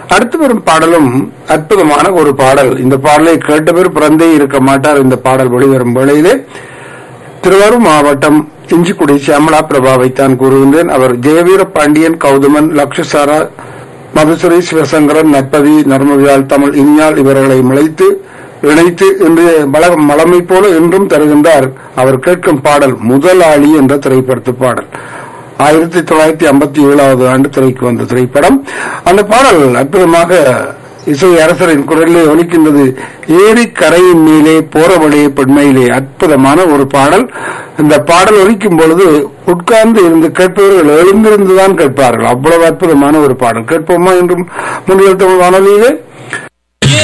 அடுத்து வரும் பாடலும் அற்புதமான ஒரு பாடல் இந்த பாடலை கேட்டவர் பிறந்தே இருக்க மாட்டார் இந்த பாடல் வெளிவரும் வேளையிலே திருவாரூர் மாவட்டம் இஞ்சிக்குடி சியாமலா பிரபாவைத்தான் கூறுகின்றேன் அவர் ஜெயவீர பாண்டியன் கௌதமன் லக்ஷசாரா மதுசுரை சிவசங்கரன் நற்பதி நர்மவியால் தமிழ் இனியால் இவர்களை முளைத்து இணைத்து இன்று மல- மலமை போல இன்றும் தருகின்றார் அவர் கேட்கும் பாடல் முதலாளி என்ற திரைப்படத்து பாடல் ஆயிரத்தி தொள்ளாயிரத்தி ஐம்பத்தி ஏழாவது ஆண்டு திரைக்கு வந்த திரைப்படம் அந்த பாடல் அற்புதமாக இசை அரசரின் குரலிலே ஒலிக்கின்றது ஏரி கரையின் மேலே போற வழியே பெண்மையிலே அற்புதமான ஒரு பாடல் இந்த பாடல் ஒலிக்கும் பொழுது உட்கார்ந்து இருந்து கேட்பவர்கள் எழுந்திருந்துதான் கேட்பார்கள் அவ்வளவு அற்புதமான ஒரு பாடல் கேட்போமா என்றும் முன்னில் தமிழ் வானொலியிலே